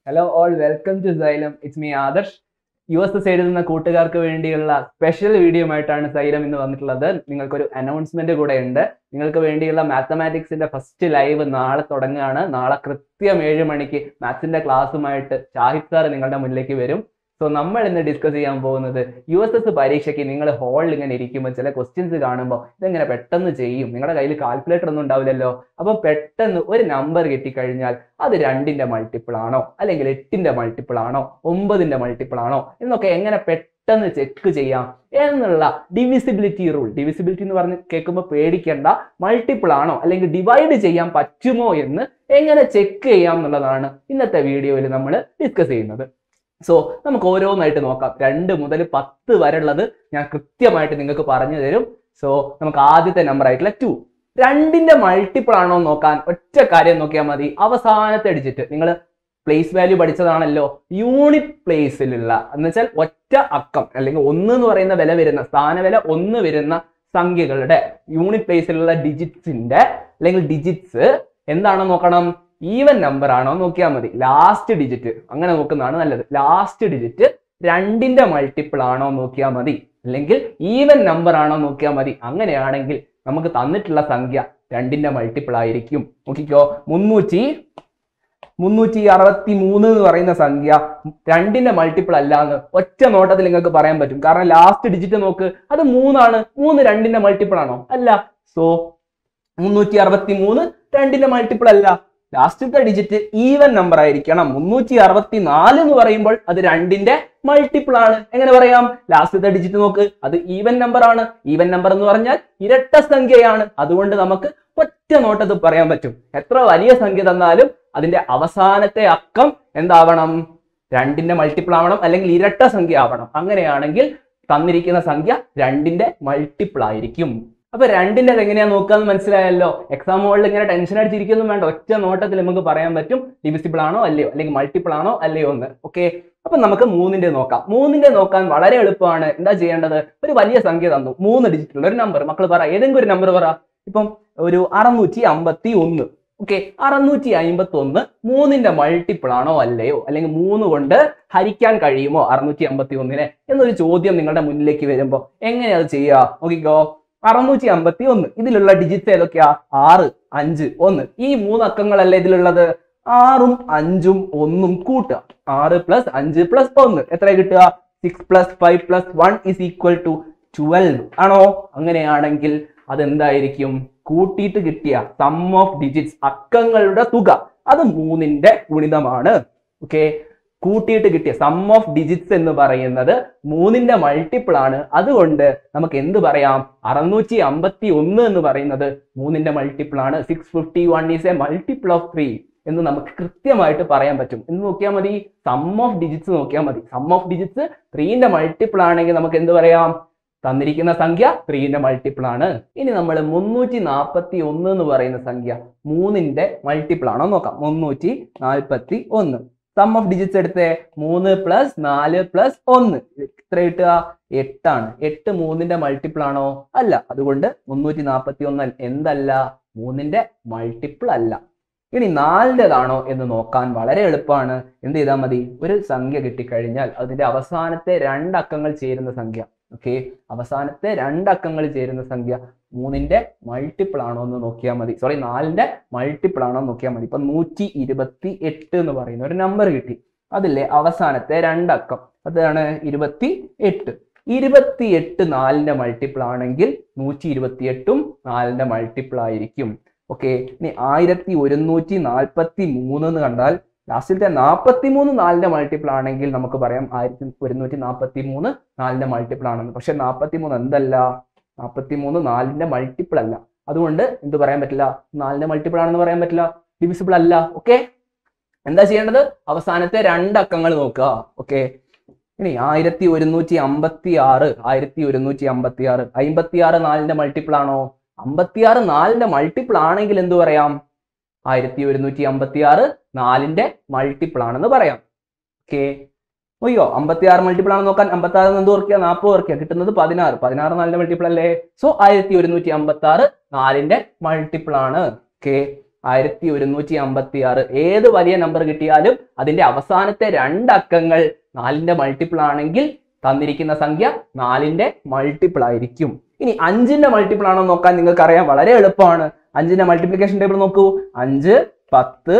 hello all welcome to Xylem it's me Adarsh US എസ് സൈഡിൽ നിന്ന് കൂട്ടുകാർക്ക് വേണ്ടിയുള്ള സ്പെഷ്യൽ വീഡിയോ ആയിട്ടാണ് സൈലം ഇന്ന് വന്നിട്ടുള്ളത് നിങ്ങൾക്കൊരു അനൗൺസ്മെന്റ് കൂടെ ഉണ്ട് നിങ്ങൾക്ക് വേണ്ടിയുള്ള മാത്തമാറ്റിക്സിന്റെ ഫസ്റ്റ് ലൈവ് നാളെ തുടങ്ങുകയാണ് നാളെ കൃത്യം ഏഴ് മണിക്ക് മാത്സിന്റെ ക്ലാസ്സുമായിട്ട് ഷാഹിദ് സാർ നിങ്ങളുടെ മുന്നിലേക്ക് വരും സോ നമ്മൾ ഇന്ന് ഡിസ്കസ് ചെയ്യാൻ പോകുന്നത് യു എസ് എസ് പരീക്ഷയ്ക്ക് നിങ്ങൾ ഹോളിൽ ഇങ്ങനെ ഇരിക്കുമ്പോൾ ചില ക്വസ്റ്റ്യൻസ് കാണുമ്പോൾ ഇതെങ്ങനെ പെട്ടെന്ന് ചെയ്യും നിങ്ങളുടെ കയ്യിൽ കാൽക്കുലേറ്റർ ഒന്നും ഉണ്ടാവില്ലല്ലോ അപ്പം പെട്ടെന്ന് ഒരു നമ്പർ കിട്ടിക്കഴിഞ്ഞാൽ അത് രണ്ടിന്റെ മൾട്ടിപ്പിൾ ആണോ അല്ലെങ്കിൽ എട്ടിന്റെ മൾട്ടിപ്പിൾ ആണോ ഒമ്പതിന്റെ മൾട്ടിപ്പിൾ ആണോ എന്നൊക്കെ എങ്ങനെ പെട്ടെന്ന് ചെക്ക് ചെയ്യാം എന്നുള്ള ഡിവിസിബിലിറ്റി റൂൾ ഡിവിസിബിലിറ്റി എന്ന് പറഞ്ഞ് കേൾക്കുമ്പോൾ പേടിക്കേണ്ട മൾട്ടിപ്പിൾ ആണോ അല്ലെങ്കിൽ ഡിവൈഡ് ചെയ്യാൻ പറ്റുമോ എന്ന് എങ്ങനെ ചെക്ക് ചെയ്യാം എന്നുള്ളതാണ് ഇന്നത്തെ വീഡിയോയിൽ നമ്മൾ ഡിസ്കസ് ചെയ്യുന്നത് സോ നമുക്ക് ഓരോന്നായിട്ട് നോക്കാം രണ്ട് മുതൽ പത്ത് വരെ ഉള്ളത് ഞാൻ കൃത്യമായിട്ട് നിങ്ങൾക്ക് പറഞ്ഞു തരും സോ നമുക്ക് ആദ്യത്തെ നമ്പർ ആയിട്ടുള്ള ടു രണ്ടിന്റെ മൾട്ടിപ്പിൾ ആണോ എന്ന് നോക്കാൻ ഒറ്റ കാര്യം നോക്കിയാൽ മതി അവസാനത്തെ ഡിജിറ്റ് നിങ്ങൾ പ്ലേസ് വാല്യൂ പഠിച്ചതാണല്ലോ യൂണിറ്റ് പ്ലേസിലുള്ള എന്ന് വെച്ചാൽ ഒറ്റ അക്കം അല്ലെങ്കിൽ ഒന്ന് എന്ന് പറയുന്ന വില വരുന്ന സ്ഥാനവില ഒന്ന് വരുന്ന സംഖ്യകളുടെ യൂണിറ്റ് പ്ലേസിലുള്ള ഡിജിറ്റ്സിന്റെ അല്ലെങ്കിൽ ഡിജിറ്റ്സ് എന്താണെന്ന് നോക്കണം ഈവൻ നമ്പർ ആണോ നോക്കിയാൽ മതി ലാസ്റ്റ് ഡിജിറ്റ് അങ്ങനെ നോക്കുന്നതാണ് നല്ലത് ലാസ്റ്റ് ഡിജിറ്റ് രണ്ടിന്റെ മൾട്ടിപ്പിൾ ആണോ നോക്കിയാൽ മതി അല്ലെങ്കിൽ ഈവൻ നമ്പർ ആണോ നോക്കിയാൽ മതി അങ്ങനെയാണെങ്കിൽ നമുക്ക് തന്നിട്ടുള്ള സംഖ്യ രണ്ടിന്റെ മൾട്ടിപ്പിൾ ആയിരിക്കും നോക്കിക്കോ മുന്നൂറ്റി മുന്നൂറ്റി അറുപത്തി മൂന്ന് എന്ന് പറയുന്ന സംഖ്യ രണ്ടിന്റെ മൾട്ടിപ്പിൾ അല്ല എന്ന് ഒറ്റ നോട്ടത്തിൽ നിങ്ങൾക്ക് പറയാൻ പറ്റും കാരണം ലാസ്റ്റ് ഡിജിറ്റ് നോക്ക് അത് മൂന്നാണ് മൂന്ന് രണ്ടിന്റെ മൾട്ടിപ്പിൾ ആണോ അല്ല സോ മുന്നൂറ്റി അറുപത്തി മൂന്ന് രണ്ടിന്റെ മൾട്ടിപ്പിൾ അല്ല ലാസ്റ്റത്തെ ഡിജിറ്റ് ഈവൻ നമ്പർ ആയിരിക്കണം മുന്നൂറ്റി അറുപത്തി നാല് എന്ന് പറയുമ്പോൾ അത് രണ്ടിന്റെ മൾട്ടിപ്പിൾ ആണ് എങ്ങനെ പറയാം ലാസ്റ്റത്തെ ഡിജിറ്റ് നോക്ക് അത് ഈവൻ നമ്പർ ആണ് ഈവൻ നമ്പർ എന്ന് പറഞ്ഞാൽ ഇരട്ട സംഖ്യയാണ് അതുകൊണ്ട് നമുക്ക് ഒറ്റ നോട്ടത്തിൽ പറയാൻ പറ്റും എത്ര വലിയ സംഖ്യ തന്നാലും അതിന്റെ അവസാനത്തെ അക്കം എന്താവണം രണ്ടിന്റെ മൾട്ടിപ്പിൾ ആവണം അല്ലെങ്കിൽ ഇരട്ട സംഖ്യ ആവണം അങ്ങനെയാണെങ്കിൽ തന്നിരിക്കുന്ന സംഖ്യ രണ്ടിന്റെ മൾട്ടിപ്പിൾ ആയിരിക്കും അപ്പൊ രണ്ടിന്റെ എങ്ങനെയാ നോക്കാന്ന് മനസ്സിലായല്ലോ എക്സാം ഹോളിൽ ഇങ്ങനെ ടെൻഷൻ അടിച്ചിരിക്കൊന്നും വേണ്ട ഒറ്റ നോട്ടത്തിൽ നമുക്ക് പറയാൻ പറ്റും ഡിവിസിബിൾ ആണോ അല്ലയോ അല്ലെങ്കിൽ മൾട്ടിപ്പിൾ ആണോ അല്ലയോ എന്ന് ഓക്കെ അപ്പൊ നമുക്ക് മൂന്നിന്റെ നോക്കാം മൂന്നിന്റെ നോക്കാൻ വളരെ എളുപ്പമാണ് എന്താ ചെയ്യേണ്ടത് ഒരു വലിയ സംഖ്യ തന്നു മൂന്ന് ഡിജിറ്റുള്ള ഒരു നമ്പർ മക്കൾ പറ ഏതെങ്കിലും ഒരു നമ്പർ പറ ഇപ്പം ഒരു അറുന്നൂറ്റി അമ്പത്തി ഒന്ന് ഓക്കെ അറുന്നൂറ്റി അമ്പത്തി ഒന്ന് മൂന്നിന്റെ മൾട്ടിപ്പിൾ ആണോ അല്ലയോ അല്ലെങ്കിൽ മൂന്ന് കൊണ്ട് ഹരിക്കാൻ കഴിയുമോ അറുന്നൂറ്റി അമ്പത്തി ഒന്നിനെ എന്നൊരു ചോദ്യം നിങ്ങളുടെ മുന്നിലേക്ക് വരുമ്പോൾ എങ്ങനെയാ അത് ചെയ്യുക നോക്കിക്കോ അറുന്നൂറ്റി അമ്പത്തി ഒന്ന് ഇതിലുള്ള ഡിജിറ്റ്സ് ഏതൊക്കെയാ ആറ് അഞ്ച് ഒന്ന് ഈ മൂന്ന് അക്കങ്ങളല്ലേ ഇതിലുള്ളത് ആറും അഞ്ചും ഒന്നും കൂട്ടുക ആറ് പ്ലസ് അഞ്ച് പ്ലസ് ഒന്ന് എത്ര കിട്ടുക six plus five plus one is equal to twelve ആണോ അങ്ങനെയാണെങ്കിൽ അതെന്തായിരിക്കും കൂട്ടിയിട്ട് കിട്ടിയ സം ഓഫ് ഡിജിറ്റ്സ് അക്കങ്ങളുടെ തുക അത് മൂന്നിന്റെ ഗുണിതമാണ് ഓക്കെ കൂട്ടിയിട്ട് കിട്ടിയ സം ഓഫ് ഡിജിറ്റ്സ് എന്ന് പറയുന്നത് മൂന്നിന്റെ മൾട്ടിപ്പിൾ ആണ് അതുകൊണ്ട് നമുക്ക് എന്ത് പറയാം അറുന്നൂറ്റി അമ്പത്തി ഒന്ന് എന്ന് പറയുന്നത് മൂന്നിന്റെ മൾട്ടിപ്പിൾ ആണ് six fifty one is a multiple of three എന്ന് നമുക്ക് കൃത്യമായിട്ട് പറയാൻ പറ്റും എന്ന് നോക്കിയാൽ മതി സം ഓഫ് ഡിജിറ്റ്സ് നോക്കിയാൽ മതി സം ഓഫ് ഡിജിറ്റ്സ് ത്രീന്റെ മൾട്ടിപ്പിൾ ആണെങ്കിൽ നമുക്ക് എന്ത് പറയാം തന്നിരിക്കുന്ന സംഖ്യ ത്രീന്റെ മൾട്ടിപ്പിൾ ആണ് ഇനി നമ്മൾ മുന്നൂറ്റി നാൽപ്പത്തി ഒന്ന് എന്ന് പറയുന്ന സംഖ്യ മൂന്നിന്റെ മൾട്ടിപ്പിൾ ആണോ നോക്കാം മുന്നൂറ്റി നാൽപ്പത്തി ഒന്ന് സം ഓഫ് ഡിജിറ്റ്സ് എടുത്തേ മൂന്ന് പ്ലസ് നാല് പ്ലസ് ഒന്ന് എത്ര കിട്ടുക എട്ടാണ് എട്ട് മൂന്നിന്റെ മൾട്ടിപ്പിൾ ആണോ അല്ല അതുകൊണ്ട് മുന്നൂറ്റി നാൽപ്പത്തി ഒന്ന് എന്തല്ല മൂന്നിന്റെ മൾട്ടിപ്പിൾ അല്ല ഇനി നാലിൻ്റെതാണോ എന്ന് നോക്കാൻ വളരെ എളുപ്പമാണ് എന്ത് ചെയ്താൽ മതി ഒരു സംഖ്യ കിട്ടിക്കഴിഞ്ഞാൽ അതിന്റെ അവസാനത്തെ രണ്ടക്കങ്ങൾ ചേരുന്ന സംഖ്യ ഓക്കെ അവസാനത്തെ രണ്ടക്കങ്ങൾ ചേരുന്ന സംഖ്യ മൂന്നിന്റെ മൾട്ടിപ്പിൾ ആണോ എന്ന് നോക്കിയാൽ മതി സോറി നാലിന്റെ മൾട്ടിപ്പിൾ ആണോ എന്ന് നോക്കിയാൽ മതി ഇപ്പൊ നൂറ്റി ഇരുപത്തി എട്ട് എന്ന് പറയുന്ന ഒരു നമ്പർ കിട്ടി അതിലെ അവസാനത്തെ രണ്ടക്കം അതാണ് ഇരുപത്തി എട്ട് ഇരുപത്തി എട്ട് നാലിന്റെ മൾട്ടിപ്പിൾ ആണെങ്കിൽ നൂറ്റി ഇരുപത്തി എട്ടും നാലിന്റെ മൾട്ടിപ്പിൾ ആയിരിക്കും ഓക്കെ ഇനി ആയിരത്തി ഒരുന്നൂറ്റി നാൽപ്പത്തി മൂന്ന് എന്ന് കണ്ടാൽ ലാസ്റ്റിലത്തെ നാൽപ്പത്തി മൂന്ന് നാലിന്റെ മൾട്ടിപ്പിൾ ആണെങ്കിൽ നമുക്ക് പറയാം ആയിരത്തി ഒരുന്നൂറ്റി നാൽപ്പത്തി മൂന്ന് നാലിന്റെ മൾട്ടിപ്പിൾ ആണെന്ന് പക്ഷെ നാൽപ്പത്തി മൂന്ന് എന്തല്ല നാൽപ്പത്തി മൂന്ന് നാലിന്റെ മൾട്ടിപ്പിൾ അല്ല അതുകൊണ്ട് എന്ത് പറയാൻ പറ്റില്ല നാലിന്റെ മൾട്ടിപ്പിൾ ആണെന്ന് പറയാൻ പറ്റില്ല ഡിവിസിബിൾ അല്ല ഓക്കെ എന്താ ചെയ്യേണ്ടത് അവസാനത്തെ രണ്ട് അക്കങ്ങൾ നോക്കുക ഓക്കെ ഇനി ആയിരത്തി ഒരുന്നൂറ്റി അമ്പത്തി ആറ് ആയിരത്തി ഒരുന്നൂറ്റി അമ്പത്തി ആറ് അമ്പത്തി ആറ് നാലിന്റെ മൾട്ടിപ്പിൾ ആണോ അമ്പത്തിയാറ് നാലിന്റെ മൾട്ടിപ്പിൾ ആണെങ്കിൽ എന്ത് പറയാം ആയിരത്തി ഒരുന്നൂറ്റി അമ്പത്തി ആറ് നാലിന്റെ മൾട്ടിപ്പിൾ ആണെന്ന് പറയാം ഓക്കെ അയ്യോ അമ്പത്തി ആറ് മൾട്ടിപ്പിൾ ആണെന്ന് നോക്കാൻ അമ്പത്തി ആറ് എന്ത് ഓർക്കുക നാൽപ്പത് ഓർക്കുക കിട്ടുന്നത് പതിനാറ് പതിനാറ് നാലിന്റെ മൾട്ടിപ്പിൾ അല്ലേ സോ ആയിരത്തി ഒരുന്നൂറ്റി അമ്പത്തി ആറ് നാലിന്റെ മൾട്ടിപ്പിൾ ആണ് ഓക്കെ ആയിരത്തി ഒരുന്നൂറ്റി അമ്പത്തി ആറ് ഏത് വലിയ നമ്പർ കിട്ടിയാലും അതിന്റെ അവസാനത്തെ രണ്ട് അക്കങ്ങൾ നാലിന്റെ മൾട്ടിപ്പിൾ ആണെങ്കിൽ തന്നിരിക്കുന്ന സംഖ്യ നാലിന്റെ മൾട്ടിപ്പിൾ ആയിരിക്കും ഇനി അഞ്ചിന്റെ മൾട്ടിപ്പിൾ ആണോ എന്ന് നോക്കാൻ നിങ്ങൾക്ക് അറിയാം വളരെ എളുപ്പമാണ് അഞ്ചിന്റെ മൾട്ടിപ്ലിക്കേഷൻ ടേബിൾ നോക്കൂ അഞ്ച് പത്ത്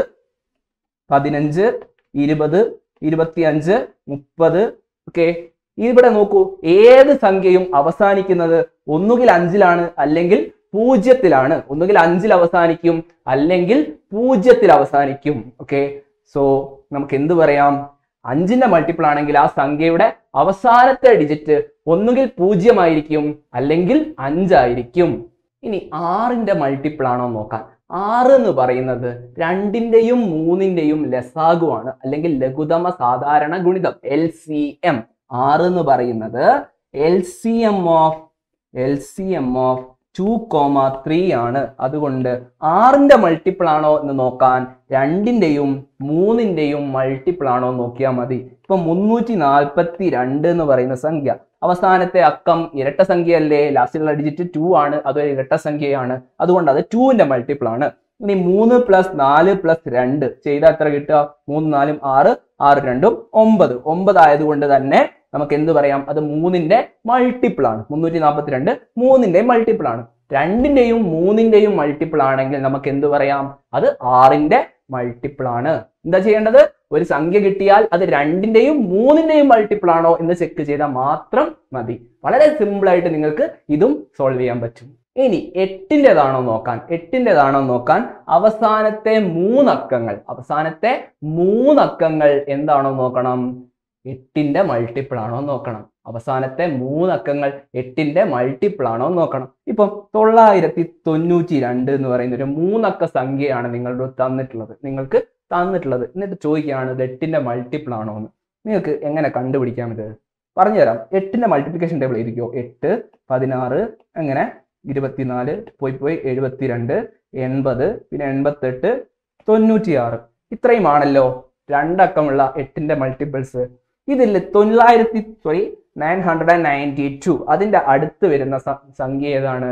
പതിനഞ്ച് ഇരുപത് ഇരുപത്തിയഞ്ച് മുപ്പത് ഓക്കെ ഇവിടെ നോക്കൂ ഏത് സംഖ്യയും അവസാനിക്കുന്നത് ഒന്നുകിൽ അഞ്ചിലാണ് അല്ലെങ്കിൽ പൂജ്യത്തിലാണ് ഒന്നുകിൽ അഞ്ചിൽ അവസാനിക്കും അല്ലെങ്കിൽ പൂജ്യത്തിൽ അവസാനിക്കും ഓക്കെ സോ നമുക്ക് എന്ത് പറയാം അഞ്ചിന്റെ മൾട്ടിപ്പിൾ ആണെങ്കിൽ ആ സംഖ്യയുടെ അവസാനത്തെ ഡിജിറ്റ് ഒന്നുകിൽ പൂജ്യമായിരിക്കും അല്ലെങ്കിൽ അഞ്ചായിരിക്കും ഇനി ആറിന്റെ മൾട്ടിപ്പിൾ ആണോ എന്ന് നോക്കാം ആറ് എന്ന് പറയുന്നത് രണ്ടിന്റെയും മൂന്നിന്റെയും ലസാഗുവാണ് അല്ലെങ്കിൽ ലഘുതമ സാധാരണ ഗുണിതം എൽ സി എം ആറ് എന്ന് പറയുന്നത് L C M of L C M of two comma three ആണ് അതുകൊണ്ട് ആറിന്റെ മൾട്ടിപ്പിൾ ആണോ എന്ന് നോക്കാൻ രണ്ടിന്റെയും മൂന്നിന്റെയും മൾട്ടിപ്പിൾ ആണോ എന്ന് നോക്കിയാൽ മതി ഇപ്പൊ മുന്നൂറ്റി നാൽപ്പത്തി രണ്ട് എന്ന് പറയുന്ന സംഖ്യ അവസാനത്തെ അക്കം ഇരട്ട സംഖ്യയല്ലേ ലാസ്റ്റിലുള്ള ഡിജിറ്റ് ടു ആണ് അതൊരു ഇരട്ട സംഖ്യയാണ് അതുകൊണ്ട് അത് ടുവിന്റെ മൾട്ടിപ്പിൾ ആണ് ഇനി മൂന്ന് പ്ലസ് നാല് പ്ലസ് രണ്ട് ചെയ്താൽ എത്ര കിട്ടുക മൂന്ന് നാലും ആറ് ആറ് രണ്ടും ഒമ്പത് ഒമ്പത് ആയതുകൊണ്ട് തന്നെ നമുക്ക് എന്ത് പറയാം അത് മൂന്നിന്റെ മൾട്ടിപ്പിൾ ആണ് മുന്നൂറ്റി നാൽപ്പത്തി രണ്ട് മൂന്നിന്റെ മൾട്ടിപ്പിൾ ആണ് രണ്ടിന്റെയും മൂന്നിന്റെയും മൾട്ടിപ്പിൾ ആണെങ്കിൽ നമുക്ക് എന്ത് പറയാം അത് ആറിന്റെ മൾട്ടിപ്പിൾ ആണ് എന്താ ചെയ്യേണ്ടത് ഒരു സംഖ്യ കിട്ടിയാൽ അത് രണ്ടിന്റെയും മൂന്നിന്റെയും മൾട്ടിപ്പിൾ ആണോ എന്ന് ചെക്ക് ചെയ്താൽ മാത്രം മതി വളരെ സിമ്പിൾ ആയിട്ട് നിങ്ങൾക്ക് ഇതും സോൾവ് ചെയ്യാൻ പറ്റും ഇനി എട്ടിൻ്റെതാണോ നോക്കാൻ എട്ടിൻ്റെതാണോ നോക്കാൻ അവസാനത്തെ മൂന്നക്കങ്ങൾ അവസാനത്തെ മൂന്നക്കങ്ങൾ എന്താണോ നോക്കണം എട്ടിന്റെ മൾട്ടിപ്പിൾ ആണോ നോക്കണം അവസാനത്തെ മൂന്നക്കങ്ങൾ എട്ടിന്റെ മൾട്ടിപ്പിൾ ആണോ നോക്കണം ഇപ്പം തൊള്ളായിരത്തി തൊണ്ണൂറ്റി രണ്ട് എന്ന് പറയുന്ന ഒരു മൂന്നക്ക സംഖ്യയാണ് നിങ്ങളുടെ തന്നിട്ടുള്ളത് നിങ്ങൾക്ക് തന്നിട്ടുള്ളത് എന്നിട്ട് ചോദിക്കുകയാണ് ഇത് എട്ടിന്റെ മൾട്ടിപ്പിൾ ആണോ എന്ന് നിങ്ങൾക്ക് എങ്ങനെ കണ്ടുപിടിക്കാം ഇത് പറഞ്ഞുതരാം എട്ടിന്റെ മൾട്ടിപ്ലിക്കേഷൻ ടേബിൾ ഇരിക്കുമോ എട്ട് പതിനാറ് അങ്ങനെ ഇരുപത്തിനാല് പോയി പോയി എഴുപത്തിരണ്ട് എൺപത് പിന്നെ എൺപത്തെട്ട് തൊണ്ണൂറ്റിയാറ് ഇത്രയുമാണല്ലോ രണ്ടക്കമുള്ള എട്ടിന്റെ മൾട്ടിപ്പിൾസ് ഇതിൽ തൊള്ളായിരത്തി sorry nine hundred and ninety two അതിന്റെ അടുത്ത് വരുന്ന സ- സംഖ്യ ഏതാണ്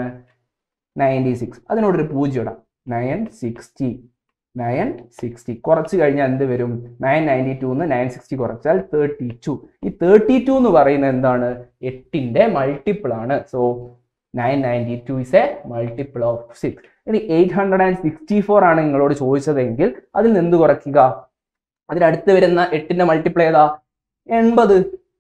നയൻറ്റി സിക്സ് അതിനോടൊരു പൂജ്യം ഇടാം നയൻ സിക്സ്റ്റി നയൻ സിക്സ്റ്റി കുറച്ച് കഴിഞ്ഞാൽ എന്ത് വരും നയൻ നയൻറ്റി ടു എന്ന് നയൻ സിക്സ്റ്റി കുറച്ചാൽ തേർട്ടി ടു ഈ തേർട്ടി ടു എന്ന് പറയുന്നത് എന്താണ് എട്ടിന്റെ മൾട്ടിപ്പിൾ ആണ് so nine ninety two is a multiple of six ഇനി eight hundred and sixty four ആണ് നിങ്ങളോട് ചോദിച്ചതെങ്കിൽ അതിൽ നിന്ന് എന്ത് കുറയ്ക്കുക അതിനടുത്ത് വരുന്ന എട്ടിന്റെ മൾട്ടിപ്പിൾ ഏതാ എൺപത്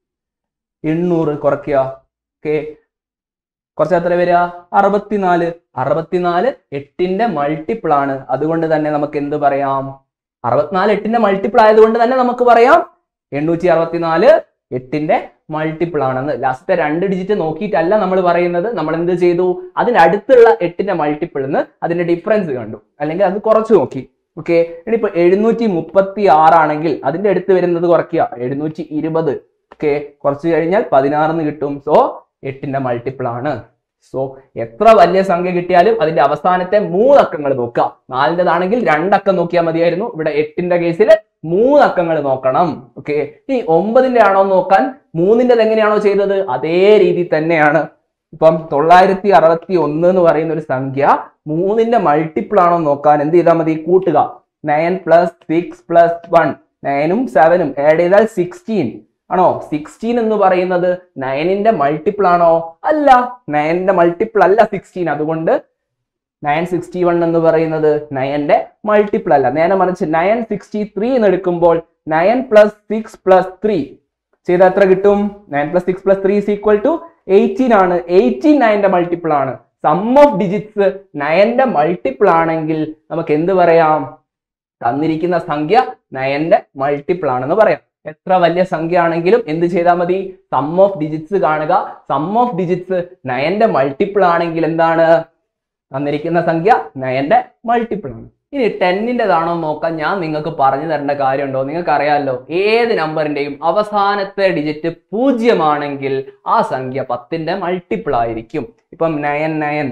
എണ്ണൂറ് കുറയ്ക്കുക ഓക്കെ കുറച്ച് എത്ര വരിക അറുപത്തിനാല് അറുപത്തിനാല് എട്ടിന്റെ മൾട്ടിപ്പിൾ ആണ് അതുകൊണ്ട് തന്നെ നമുക്ക് എന്ത് പറയാം അറുപത്തിനാല് എട്ടിന്റെ മൾട്ടിപ്പിൾ ആയതുകൊണ്ട് തന്നെ നമുക്ക് പറയാം എണ്ണൂറ്റി അറുപത്തിനാല് എട്ടിന്റെ മൾട്ടിപ്പിൾ ആണെന്ന് ലാസ്റ്റത്തെ രണ്ട് ഡിജിറ്റ് നോക്കിയിട്ടല്ല നമ്മൾ പറയുന്നത് നമ്മൾ എന്ത് ചെയ്തു അതിനടുത്തുള്ള എട്ടിന്റെ മൾട്ടിപ്പിൾ എന്ന് അതിന്റെ ഡിഫറൻസ് കണ്ടു അല്ലെങ്കിൽ അത് കുറച്ച് നോക്കി ഓക്കെ ഇനിയിപ്പോ എഴുന്നൂറ്റി മുപ്പത്തി ആറാണെങ്കിൽ അതിന്റെ അടുത്ത് വരുന്നത് കുറയ്ക്കുക എഴുന്നൂറ്റി ഇരുപത് ഓക്കെ കുറച്ച് കഴിഞ്ഞാൽ പതിനാറിന് കിട്ടും സോ എട്ടിന്റെ മൾട്ടിപ്പിൾ ആണ് സോ എത്ര വലിയ സംഖ്യ കിട്ടിയാലും അതിന്റെ അവസാനത്തെ മൂന്നക്കങ്ങൾ നോക്കുക നാലിൻ്റെതാണെങ്കിൽ രണ്ടക്കം നോക്കിയാൽ മതിയായിരുന്നു ഇവിടെ എട്ടിന്റെ കേസിൽ മൂന്നക്കങ്ങൾ നോക്കണം ഓക്കെ ഇനി ഒമ്പതിന്റെ ആണോ എന്ന് നോക്കാൻ മൂന്നിൻ്റെത് എങ്ങനെയാണോ ചെയ്തത് അതേ രീതി തന്നെയാണ് ഇപ്പം തൊള്ളായിരത്തി അറുപത്തി ഒന്ന് എന്ന് പറയുന്ന ഒരു സംഖ്യ മൂന്നിന്റെ മൾട്ടിപ്പിൾ ആണോ എന്ന് നോക്കാൻ എന്ത് ചെയ്താൽ മതി കൂട്ടുക nine plus six plus one നയനും സെവനും ആഡ് ചെയ്താൽ സിക്സ്റ്റീൻ ആണോ സിക്സ്റ്റീൻ എന്ന് പറയുന്നത് നയനിന്റെ മൾട്ടിപ്പിൾ ആണോ അല്ല നയനിന്റെ മൾട്ടിപ്പിൾ അല്ല സിക്സ്റ്റീൻ അതുകൊണ്ട് നയൻ സിക്സ്റ്റി വൺ എന്ന് പറയുന്നത് നയന്റെ മൾട്ടിപ്പിൾ അല്ല നേരെ മറിച്ച് നയൻ സിക്സ്റ്റി ത്രീ എന്ന് എടുക്കുമ്പോൾ nine plus six plus three ചെയ്താൽ എത്ര കിട്ടും nine plus six plus three is equal to eighteen ആണ് എയ്റ്റീൻ നയന്റെ മൾട്ടിപ്പിൾ ആണ് സം ഓഫ് ഡിജിറ്റ്സ് നയന്റെ മൾട്ടിപ്പിൾ ആണെങ്കിൽ നമുക്ക് എന്ത് പറയാം തന്നിരിക്കുന്ന സംഖ്യ നയന്റെ മൾട്ടിപ്പിൾ ആണെന്ന് പറയാം എത്ര വലിയ സംഖ്യ ആണെങ്കിലും എന്ത് ചെയ്താൽ മതി സം ഓഫ് ഡിജിറ്റ്സ് കാണുക സം ഓഫ് ഡിജിറ്റ്സ് നയന്റെ മൾട്ടിപ്പിൾ ആണെങ്കിൽ എന്താണ് തന്നിരിക്കുന്ന സംഖ്യ നയന്റെ മൾട്ടിപ്പിൾ ആണ് ഇനി ടെന്നിൻ്റെതാണോ നോക്കാൻ ഞാൻ നിങ്ങൾക്ക് പറഞ്ഞു തരേണ്ട കാര്യമുണ്ടോ നിങ്ങൾക്ക് അറിയാമല്ലോ ഏത് നമ്പറിന്റെയും അവസാനത്തെ ഡിജിറ്റ് പൂജ്യമാണെങ്കിൽ ആ സംഖ്യ പത്തിന്റെ മൾട്ടിപ്പിൾ ആയിരിക്കും ഇപ്പം nine nine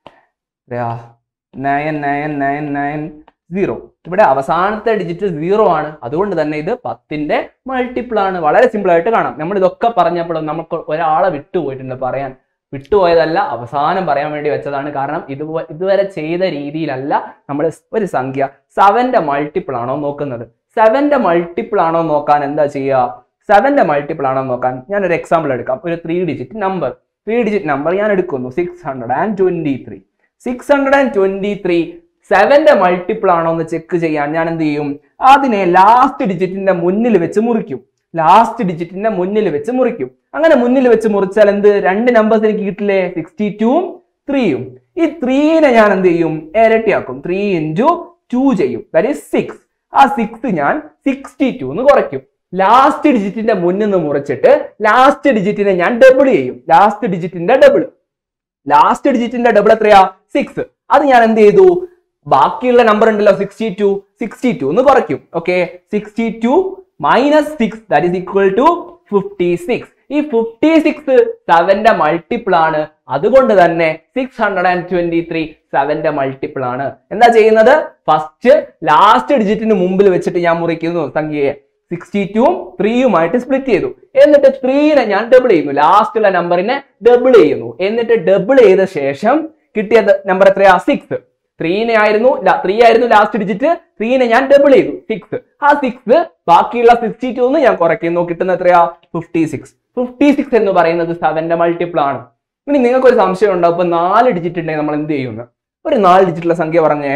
nine nine nine nine zero ഇവിടെ അവസാനത്തെ ഡിജിറ്റ് സീറോ ആണ് അതുകൊണ്ട് തന്നെ ഇത് പത്തിന്റെ മൾട്ടിപ്പിൾ ആണ് വളരെ സിമ്പിൾ ആയിട്ട് കാണാം നമ്മൾ ഇതൊക്കെ പറഞ്ഞപ്പോഴും നമുക്ക് ഒരാളെ വിട്ടുപോയിട്ടുണ്ട് പറയാൻ വിട്ടുപോയതല്ല അവസാനം പറയാൻ വേണ്ടി വെച്ചതാണ് കാരണം ഇത് ഇതുവരെ ചെയ്ത രീതിയിലല്ല നമ്മൾ ഒരു സംഖ്യ സെവന്റെ മൾട്ടിപ്പിൾ ആണോ നോക്കുന്നത് സെവന്റെ മൾട്ടിപ്പിൾ ആണോ നോക്കാൻ എന്താ ചെയ്യുക സെവന്റെ മൾട്ടിപ്പിൾ ആണോ നോക്കാൻ ഞാൻ ഒരു എക്സാമ്പിൾ എടുക്കാം ഒരു three digit number three digit number ഞാൻ എടുക്കുന്നു six hundred and twenty three six hundred and twenty three സെവന്റെ മൾട്ടിപ്പിൾ ആണോ എന്ന് ചെക്ക് ചെയ്യാൻ ഞാൻ എന്ത് ചെയ്യും അതിനെ ലാസ്റ്റ് ഡിജിറ്റിന്റെ മുന്നിൽ വെച്ച് മുറിക്കും ലാസ്റ്റ് ഡിജിറ്റിന്റെ മുന്നിൽ വെച്ച് മുറിക്കും അങ്ങനെ മുന്നിൽ വെച്ച് മുറിച്ചാൽ എന്ത് രണ്ട് നമ്പേഴ്സ് എനിക്ക് കിട്ടില്ലേ സിക്സ്റ്റി ടൂവും ത്രീയും ഈ ത്രീനെ ഞാൻ എന്ത് ചെയ്യും ഇരട്ടിയാക്കും ത്രീ ഇൻറ്റു ടു ചെയ്യും ദാറ്റ് ഈസ് സിക്സ് ആ സിക്സ് ഞാൻ സിക്സ്റ്റി ടു എന്ന് കുറയ്ക്കും ലാസ്റ്റ് ഡിജിറ്റിന്റെ മുന്നിൽ നിന്ന് മുറിച്ചിട്ട് ലാസ്റ്റ് ഡിജിറ്റിനെ ഞാൻ ഡബിൾ ചെയ്യും ലാസ്റ്റ് ഡിജിറ്റിന്റെ ഡബിൾ ലാസ്റ്റ് ഡിജിറ്റിന്റെ ഡബിൾ എത്രയാ സിക്സ് അത് ഞാൻ എന്ത് ചെയ്തു ബാക്കിയുള്ള നമ്പർ ഉണ്ടല്ലോ സിക്സ്റ്റി ടു സിക്സ്റ്റി ടു എന്ന് കുറയ്ക്കും okay sixty two minus six that is equal to fifty six ഈ ഫിഫ്റ്റി സിക്സ് സെവന്റെ മൾട്ടിപ്പിൾ ആണ് അതുകൊണ്ട് തന്നെ six hundred and twenty three സെവന്റെ മൾട്ടിപ്പിൾ ആണ് എന്താ ചെയ്യുന്നത് ഫസ്റ്റ് ലാസ്റ്റ് ഡിജിറ്റിന് മുമ്പിൽ വെച്ചിട്ട് ഞാൻ മുറിക്കുന്നു സംഖ്യയെ സിക്സ്റ്റി ടുവും ത്രീയുമായിട്ട് സ്പ്ലിറ്റ് ചെയ്തു എന്നിട്ട് ത്രീനെ ഞാൻ ഡബിൾ ചെയ്യുന്നു ലാസ്റ്റുള്ള നമ്പറിനെ ഡബിൾ ചെയ്യുന്നു എന്നിട്ട് ഡബിൾ ചെയ്ത ശേഷം കിട്ടിയ നമ്പർ എത്രയാ സിക്സ് ത്രീനെ ആയിരുന്നു ത്രീ ആയിരുന്നു ലാസ്റ്റ് ഡിജിറ്റ് ത്രീനെ ഞാൻ ഡബിൾ ചെയ്തു സിക്സ് ആ സിക്സ് ബാക്കിയുള്ള സിക്സ്റ്റി ടു എന്ന് ഞാൻ കുറയ്ക്കുന്നു കിട്ടുന്ന എത്രയാ ഫിഫ്റ്റി സിക്സ് ഫിഫ്റ്റി സിക്സ് എന്ന് പറയുന്നത് സെവന്റെ മൾട്ടിപ്പിൾ ആണ് ഇനി നിങ്ങൾക്ക് ഒരു സംശയം ഉണ്ടാവും ഇപ്പൊ നാല് ഡിജിറ്റ് ഉണ്ടെങ്കിൽ നമ്മൾ എന്ത് ചെയ്യുന്നു ഒരു നാല് ഡിജിറ്റുള്ള സംഖ്യ പറഞ്ഞേ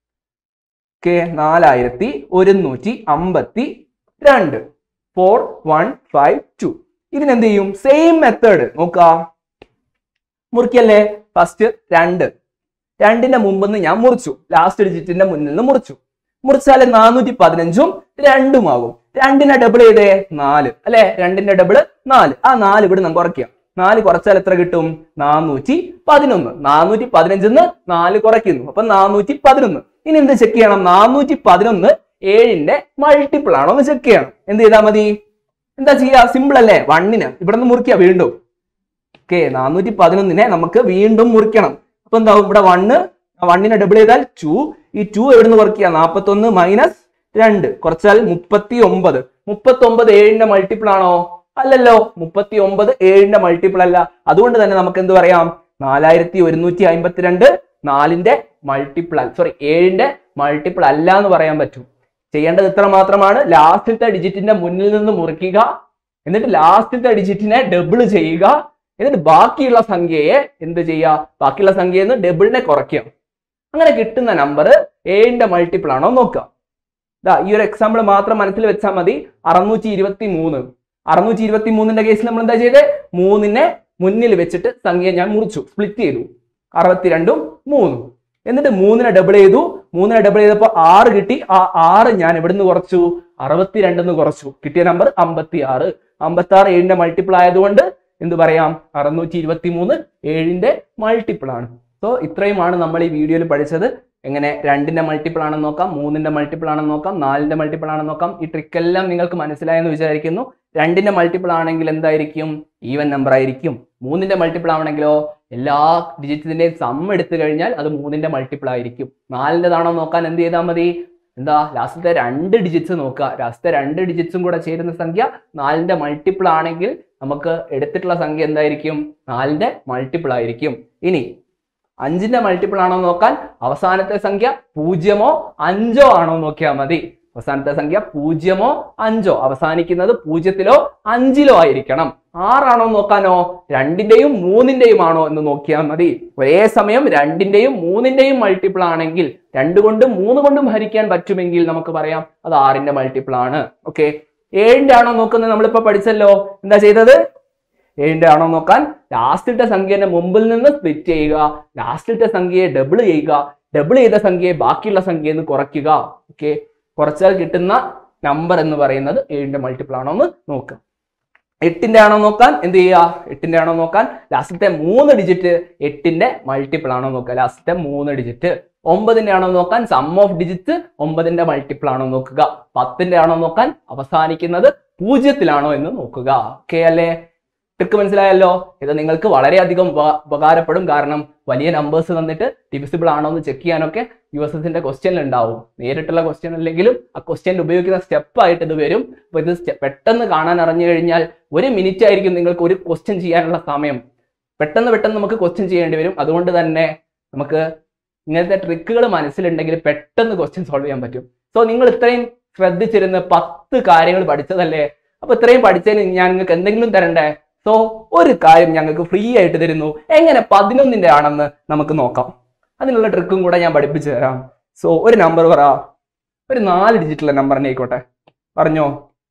ഓക്കെ നാലായിരത്തി ഒരുന്നൂറ്റി അമ്പത്തി രണ്ട് ഫോർ വൺ ഫൈവ് ടു ഇതിനെന്ത് ചെയ്യും സെയിം മെത്തേഡ് നോക്കുക മുറിക്കല്ലേ ഫസ്റ്റ് രണ്ട് രണ്ടിന്റെ മുമ്പ് ഞാൻ മുറിച്ചു ലാസ്റ്റ് ഡിജിറ്റിന്റെ മുന്നിൽ നിന്ന് മുറിച്ചു മുറിച്ചാൽ നാനൂറ്റി പതിനഞ്ചും രണ്ടും ആകും രണ്ടിനെ ഡബിൾ ചെയ്തേ നാല് അല്ലെ രണ്ടിന്റെ ഡബിൾ നാല് ആ നാല് ഇവിടെ നമുക്ക് കുറയ്ക്കാം നാല് കുറച്ചാൽ എത്ര കിട്ടും നാനൂറ്റി പതിനൊന്ന് നാനൂറ്റി പതിനഞ്ചിന്ന് നാല് കുറയ്ക്കുന്നു അപ്പൊ നാനൂറ്റി പതിനൊന്ന് ഇനി എന്ത് ചെക്ക് ചെയ്യണം നാനൂറ്റി പതിനൊന്ന് ഏഴിന്റെ മൾട്ടിപ്പിൾ ആണോ എന്ന് ചെക്ക് ചെയ്യണം എന്ത് ചെയ്താൽ മതി എന്താ ചെയ്യാ സിമ്പിൾ അല്ലേ വണ്ണിന് ഇവിടെ നിന്ന് മുറിക്കുക വീണ്ടും ഓക്കെ നാനൂറ്റി പതിനൊന്നിനെ നമുക്ക് വീണ്ടും മുറിക്കണം അപ്പൊ എന്താവും ഇവിടെ വണ്ണ് വണ്ണിനെ ഡബിൾ ചെയ്താൽ ടു ഈ ടു എവിടെ നിന്ന് വർക്ക് ചെയ്യാം നാൽപ്പത്തൊന്ന് മൈനസ് രണ്ട് കുറച്ചാൽ മുപ്പത്തി ഒമ്പത് മുപ്പത്തി ഒമ്പത് ഏഴിന്റെ മൾട്ടിപ്പിൾ ആണോ അല്ലല്ലോ മുപ്പത്തി ഒമ്പത് ഏഴിന്റെ മൾട്ടിപ്പിൾ അല്ല അതുകൊണ്ട് തന്നെ നമുക്ക് എന്ത് പറയാം നാലായിരത്തി ഒരുന്നൂറ്റി അമ്പത്തിരണ്ട് നാലിന്റെ മൾട്ടിപ്പിൾ അല്ല സോറി ഏഴിന്റെ മൾട്ടിപ്പിൾ അല്ല എന്ന് പറയാൻ പറ്റും ചെയ്യേണ്ടത് ഇത്ര മാത്രമാണ് ലാസ്റ്റിലത്തെ ഡിജിറ്റിന്റെ മുന്നിൽ നിന്ന് മുറിക്കുക എന്നിട്ട് ലാസ്റ്റിലത്തെ ഡിജിറ്റിനെ ഡബിൾ ചെയ്യുക എന്നിട്ട് ബാക്കിയുള്ള സംഖ്യയെ എന്ത് ചെയ്യുക ബാക്കിയുള്ള സംഖ്യയിൽ നിന്ന് ഡബിളിനെ കുറയ്ക്കുക അങ്ങനെ കിട്ടുന്ന നമ്പർ ഏഴിന്റെ മൾട്ടിപ്പിൾ ആണോ നോക്കുക ഇതാ ഈ ഒരു എക്സാമ്പിൾ മാത്രം മനസ്സിൽ വെച്ചാൽ മതി അറുന്നൂറ്റി ഇരുപത്തി മൂന്ന് അറുന്നൂറ്റി ഇരുപത്തി മൂന്നിന്റെ കേസിൽ നമ്മൾ എന്താ ചെയ്തത് മൂന്നിനെ മുന്നിൽ വെച്ചിട്ട് സംഖ്യ ഞാൻ മുറിച്ചു സ്പ്ലിറ്റ് ചെയ്തു അറുപത്തിരണ്ടും മൂന്നും എന്നിട്ട് മൂന്നിനെ ഡബിൾ ചെയ്തു മൂന്നിനെ ഡബിൾ ചെയ്തപ്പോൾ ആറ് കിട്ടി ആ ആറ് ഞാൻ എവിടുന്ന് കുറച്ചു അറുപത്തിരണ്ടെന്ന് കുറച്ചു കിട്ടിയ നമ്പർ അമ്പത്തി ആറ് അമ്പത്തി ആറ് ഏഴിന്റെ മൾട്ടിപ്പിൾ ആയതുകൊണ്ട് എന്ത് പറയാം അറുന്നൂറ്റി ഇരുപത്തി മൂന്ന് ഏഴിന്റെ മൾട്ടിപ്പിൾ ആണ് സോ ഇത്രയുമാണ് നമ്മൾ ഈ വീഡിയോയിൽ പഠിച്ചത് എങ്ങനെ രണ്ടിന്റെ മൾട്ടിപ്പിൾ ആണെന്ന് നോക്കാം മൂന്നിന്റെ മൾട്ടിപ്പിൾ ആണെന്ന് നോക്കാം നാലിന്റെ മൾട്ടിപ്പിൾ ആണെന്ന് നോക്കാം ഈ ട്രിക്ക് എല്ലാം നിങ്ങൾക്ക് മനസ്സിലായെന്ന് വിചാരിക്കുന്നു രണ്ടിന്റെ മൾട്ടിപ്പിൾ ആണെങ്കിൽ എന്തായിരിക്കും ഈവൻ നമ്പർ ആയിരിക്കും മൂന്നിന്റെ മൾട്ടിപ്പിൾ ആവണമെങ്കിലോ എല്ലാ ഡിജിറ്റ്സിന്റെയും സം എടുത്തു കഴിഞ്ഞാൽ അത് മൂന്നിന്റെ മൾട്ടിപ്പിൾ ആയിരിക്കും നാലിൻ്റെതാണോ നോക്കാൻ എന്ത് ചെയ്താൽ മതി എന്താ ലാസ്റ്റത്തെ രണ്ട് ഡിജിറ്റ്സ് നോക്കുക ലാസ്റ്റത്തെ രണ്ട് ഡിജിറ്റ്സും കൂടെ ചേരുന്ന സംഖ്യ നാലിന്റെ മൾട്ടിപ്പിൾ ആണെങ്കിൽ നമുക്ക് എടുത്തിട്ടുള്ള സംഖ്യ എന്തായിരിക്കും നാലിന്റെ മൾട്ടിപ്പിൾ ആയിരിക്കും ഇനി അഞ്ചിന്റെ മൾട്ടിപ്പിൾ ആണോ നോക്കാൻ അവസാനത്തെ സംഖ്യ പൂജ്യമോ അഞ്ചോ ആണോ നോക്കിയാൽ മതി അവസാനത്തെ സംഖ്യ പൂജ്യമോ അഞ്ചോ അവസാനിക്കുന്നത് പൂജ്യത്തിലോ അഞ്ചിലോ ആയിരിക്കണം ആറാണോ നോക്കാനോ രണ്ടിന്റെയും മൂന്നിന്റെയും ആണോ എന്ന് നോക്കിയാൽ മതി ഒരേ സമയം രണ്ടിന്റെയും മൂന്നിന്റെയും മൾട്ടിപ്പിൾ ആണെങ്കിൽ രണ്ട് കൊണ്ടും മൂന്ന് കൊണ്ടും ഹരിക്കാൻ പറ്റുമെങ്കിൽ നമുക്ക് പറയാം അത് ആറിന്റെ മൾട്ടിപ്പിൾ ആണ് ഓക്കെ ഏഴിന്റെ ആണോ നോക്കുന്നത് നമ്മളിപ്പോ പഠിച്ചല്ലോ എന്താ ചെയ്തത് ഏഴിന്റെ ആണോ നോക്കാൻ ലാസ്റ്റിലത്തെ സംഖ്യന്റെ മുമ്പിൽ നിന്ന് സ്പ്ലിറ്റ് ചെയ്യുക ലാസ്റ്റിലത്തെ സംഖ്യയെ ഡബിൾ ചെയ്യുക ഡബിൾ ചെയ്ത സംഖ്യയെ ബാക്കിയുള്ള സംഖ്യയിൽ നിന്ന് കുറയ്ക്കുക ഓക്കെ കുറച്ചാൽ കിട്ടുന്ന നമ്പർ എന്ന് പറയുന്നത് ഏഴിന്റെ മൾട്ടിപ്പിൾ ആണോ എന്ന് നോക്കുക എട്ടിന്റെ ആണോ നോക്കാൻ എന്ത് ചെയ്യുക എട്ടിന്റെ ആണോ നോക്കാൻ ലാസ്റ്റത്തെ മൂന്ന് ഡിജിറ്റ് എട്ടിന്റെ മൾട്ടിപ്പിൾ ആണോ നോക്കുക ലാസ്റ്റത്തെ മൂന്ന് ഡിജിറ്റ് ഒമ്പതിന്റെ ആണോ നോക്കാൻ സം ഓഫ് ഡിജിറ്റ് ഒമ്പതിന്റെ മൾട്ടിപ്പിൾ ആണോ നോക്കുക പത്തിന്റെ ആണോ നോക്കാൻ അവസാനിക്കുന്നത് പൂജ്യത്തിലാണോ എന്ന് നോക്കുക ഓക്കെ അല്ലേ ട്രിക്ക് മനസ്സിലായല്ലോ ഇത് നിങ്ങൾക്ക് വളരെയധികം ഉപ- ഉപകാരപ്പെടും കാരണം വലിയ നമ്പേഴ്സ് തന്നിട്ട് ഡിവിസിബിൾ ആണോ എന്ന് ചെക്ക് ചെയ്യാനൊക്കെ യു എസ് എസിന്റെ ക്വസ്റ്റ്യൻ ഉണ്ടാവും നേരിട്ടുള്ള ക്വസ്റ്റ്യൻ അല്ലെങ്കിലും ആ ക്വസ്റ്റ്യൻ ഉപയോഗിക്കുന്ന സ്റ്റെപ്പ് ആയിട്ട് ഇത് വരും അപ്പൊ ഇത് സ്റ്റെ- പെട്ടെന്ന് കാണാൻ അറിഞ്ഞു കഴിഞ്ഞാൽ ഒരു മിനിറ്റ് ആയിരിക്കും നിങ്ങൾക്ക് ഒരു ക്വസ്റ്റ്യൻ ചെയ്യാനുള്ള സമയം പെട്ടെന്ന് പെട്ടെന്ന് നമുക്ക് ക്വസ്റ്റ്യൻ ചെയ്യേണ്ടി വരും അതുകൊണ്ട് തന്നെ നമുക്ക് ഇങ്ങനത്തെ ട്രിക്കുകൾ മനസ്സിലുണ്ടെങ്കിൽ പെട്ടെന്ന് ക്വസ്റ്റ്യൻ സോൾവ് ചെയ്യാൻ പറ്റും സോ നിങ്ങൾ ഇത്രയും ശ്രദ്ധിച്ചിരുന്ന് പത്ത് കാര്യങ്ങൾ പഠിച്ചതല്ലേ അപ്പൊ ഇത്രയും പഠിച്ചതിന് ഞാൻ നിങ്ങൾക്ക് എന്തെങ്കിലും തരണ്ടേ സോ ഒരു കാര്യം ഞങ്ങൾക്ക് ഫ്രീ ആയിട്ട് തരുന്നു എങ്ങനെ പതിനൊന്നിന്റെ ആണെന്ന് നമുക്ക് നോക്കാം അതിനുള്ള ട്രിക്കും കൂടെ ഞാൻ പഠിപ്പിച്ചു തരാം സോ ഒരു നമ്പർ പറ ഒരു നാല് ഡിജിറ്റുള്ള നമ്പർ തന്നെ ആയിക്കോട്ടെ പറഞ്ഞോ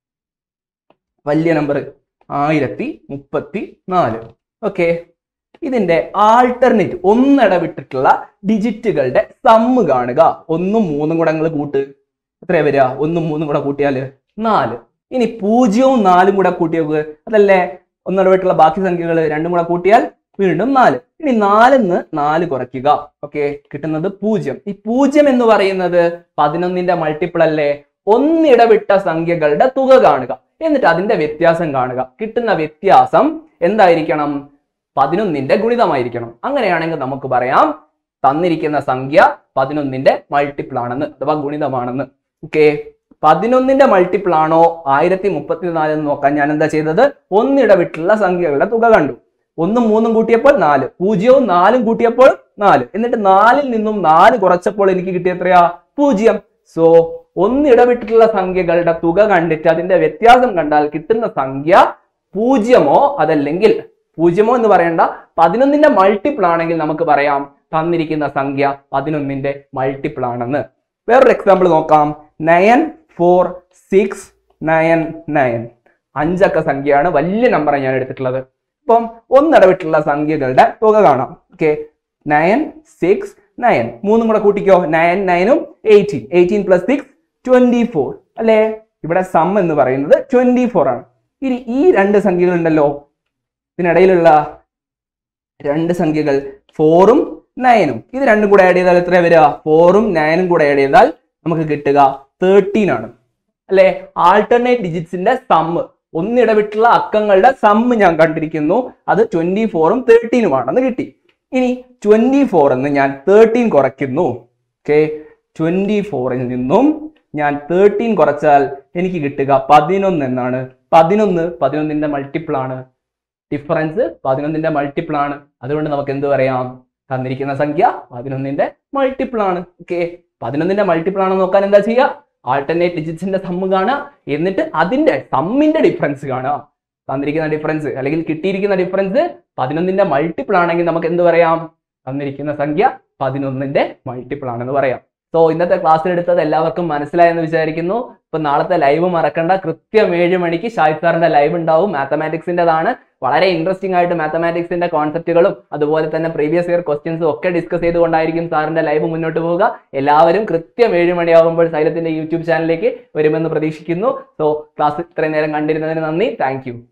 വലിയ നമ്പർ ആയിരത്തി മുപ്പത്തി നാല് ഓക്കെ ഇതിന്റെ ആൾട്ടർനേറ്റ് ഒന്നിടവിട്ടിട്ടുള്ള ഡിജിറ്റുകളുടെ സമ്മ് കാണുക ഒന്നും മൂന്നും കൂടെ നിങ്ങൾ കൂട്ട് എത്രയാ വരിക ഒന്നും മൂന്നും കൂടെ കൂട്ടിയാല് നാല് ഇനി പൂജ്യവും നാലും കൂടെ കൂട്ടി നോക്കുക അതല്ലേ ഒന്നിടവിട്ടുള്ള ബാക്കി സംഖ്യകൾ രണ്ടും കൂടെ കൂട്ടിയാൽ വീണ്ടും നാല് ഇനി നാലിന്ന് നാല് കുറയ്ക്കുക ഓക്കെ കിട്ടുന്നത് പൂജ്യം ഈ പൂജ്യം എന്ന് പറയുന്നത് പതിനൊന്നിന്റെ മൾട്ടിപ്പിൾ അല്ലേ ഒന്നിടവിട്ട സംഖ്യകളുടെ തുക കാണുക എന്നിട്ട് അതിന്റെ വ്യത്യാസം കാണുക കിട്ടുന്ന വ്യത്യാസം എന്തായിരിക്കണം പതിനൊന്നിന്റെ ഗുണിതമായിരിക്കണം അങ്ങനെയാണെങ്കിൽ നമുക്ക് പറയാം തന്നിരിക്കുന്ന സംഖ്യ പതിനൊന്നിന്റെ മൾട്ടിപ്പിൾ ആണെന്ന് അഥവാ ഗുണിതമാണെന്ന് ഓക്കെ പതിനൊന്നിന്റെ മൾട്ടിപ്പിൾ ആണോ ആയിരത്തി മുപ്പത്തിനാല് എന്ന് നോക്കാൻ ഞാൻ എന്താ ചെയ്തത് ഒന്നിടവിട്ടുള്ള സംഖ്യകളുടെ തുക കണ്ടു ഒന്നും മൂന്നും കൂട്ടിയപ്പോൾ നാല് പൂജ്യവും നാലും കൂട്ടിയപ്പോൾ നാല് എന്നിട്ട് നാലിൽ നിന്നും നാല് കുറച്ചപ്പോൾ എനിക്ക് കിട്ടിയ എത്രയാ പൂജ്യം സോ ഒന്നിടവിട്ടിട്ടുള്ള സംഖ്യകളുടെ തുക കണ്ടിട്ട് അതിന്റെ വ്യത്യാസം കണ്ടാൽ കിട്ടുന്ന സംഖ്യ പൂജ്യമോ അതല്ലെങ്കിൽ പൂജ്യമോ എന്ന് പറയണ്ട പതിനൊന്നിന്റെ മൾട്ടിപ്പിൾ ആണെങ്കിൽ നമുക്ക് പറയാം തന്നിരിക്കുന്ന സംഖ്യ പതിനൊന്നിന്റെ മൾട്ടിപ്പിൾ ആണെന്ന് വേറൊരു എക്സാമ്പിൾ നോക്കാം nine four six nine nine അഞ്ചക്ക സംഖ്യയാണ് വലിയ നമ്പറാണ് ഞാൻ എടുത്തിട്ടുള്ളത് അപ്പം ഒന്നിടവിട്ടുള്ള സംഖ്യകളുടെ തുക കാണാം ഓക്കെ നയൻ സിക്സ് നയൻ മൂന്നും കൂടെ കൂട്ടിക്കോ നയൻ നയനും eighteen eighteen plus six twenty four അല്ലേ ഇവിടെ സം എന്ന് പറയുന്നത് ട്വന്റി ഫോർ ആണ് ഇനി ഈ രണ്ട് സംഖ്യകൾ ഉണ്ടല്ലോ ഇതിനിടയിലുള്ള രണ്ട് സംഖ്യകൾ ഫോറും നയനും ഇത് രണ്ടും കൂടെ ആഡ് ചെയ്താൽ എത്ര വരിക ഫോറും നയനും കൂടെ ആഡ് ചെയ്താൽ നമുക്ക് കിട്ടുക തേർട്ടീൻ ആണ് അല്ലെ ആൾട്ടർനേറ്റ് ഡിജിറ്റ്സിന്റെ സമ്മ് ഒന്നിടവിട്ടുള്ള അക്കങ്ങളുടെ സമ്മ് ഞാൻ കണ്ടിരിക്കുന്നു അത് ട്വന്റി ഫോറും തേർട്ടീനും ആണെന്ന് കിട്ടി ഇനി ട്വന്റി ഫോർ എന്ന് ഞാൻ തേർട്ടീൻ കുറയ്ക്കുന്നു ഓക്കെ ട്വന്റി ഫോറിൽ നിന്നും ഞാൻ തേർട്ടീൻ കുറച്ചാൽ എനിക്ക് കിട്ടുക പതിനൊന്ന് എന്നാണ് പതിനൊന്ന് പതിനൊന്നിന്റെ മൾട്ടിപ്പിൾ ആണ് ഡിഫറൻസ് പതിനൊന്നിന്റെ മൾട്ടിപ്പിൾ ആണ് അതുകൊണ്ട് നമുക്ക് എന്ത് പറയാം തന്നിരിക്കുന്ന സംഖ്യ പതിനൊന്നിന്റെ മൾട്ടിപ്പിൾ ആണ് ഓക്കെ പതിനൊന്നിന്റെ മൾട്ടിപ്പിൾ ആണെന്ന് നോക്കാൻ എന്താ ചെയ്യുക ആൾട്ടർനേറ്റ് ഡിജിറ്റ്സിന്റെ സമ്മ് കാണുക എന്നിട്ട് അതിന്റെ സമ്മിന്റെ ഡിഫറൻസ് കാണുക തന്നിരിക്കുന്ന ഡിഫറൻസ് അല്ലെങ്കിൽ കിട്ടിയിരിക്കുന്ന ഡിഫറൻസ് പതിനൊന്നിന്റെ മൾട്ടിപ്പിൾ ആണെങ്കിൽ നമുക്ക് എന്ത് പറയാം തന്നിരിക്കുന്ന സംഖ്യ പതിനൊന്നിന്റെ മൾട്ടിപ്പിൾ ആണെന്ന് പറയാം സോ ഇന്നത്തെ ക്ലാസ്സിൽ എടുത്തത് എല്ലാവർക്കും മനസ്സിലായെന്ന് വിചാരിക്കുന്നു ഇപ്പൊ നാളത്തെ ലൈവ് മറക്കണ്ട കൃത്യം ഏഴ് മണിക്ക് ഷാഹിദ് സാറിന്റെ ലൈവ് ഉണ്ടാവും മാത്തമാറ്റിക്സിന്റേതാണ് വളരെ ഇൻട്രസ്റ്റിംഗ് ആയിട്ട് മാത്തമാറ്റിക്സിന്റെ കോൺസെപ്റ്റുകളും അതുപോലെ തന്നെ പ്രീവിയസ് ഇയർ ക്വസ്റ്റ്യൻസും ഒക്കെ ഡിസ്കസ് ചെയ്തുകൊണ്ടായിരിക്കും സാറിന്റെ ലൈവ് മുന്നോട്ട് പോവുക എല്ലാവരും കൃത്യം ഏഴ് മണിയാകുമ്പോൾ സൈലത്തിന്റെ യൂട്യൂബ് ചാനലിലേക്ക് വരുമെന്ന് പ്രതീക്ഷിക്കുന്നു സോ ക്ലാസ് ഇത്രയും നേരം കണ്ടിരുന്നതിന് നന്ദി താങ്ക്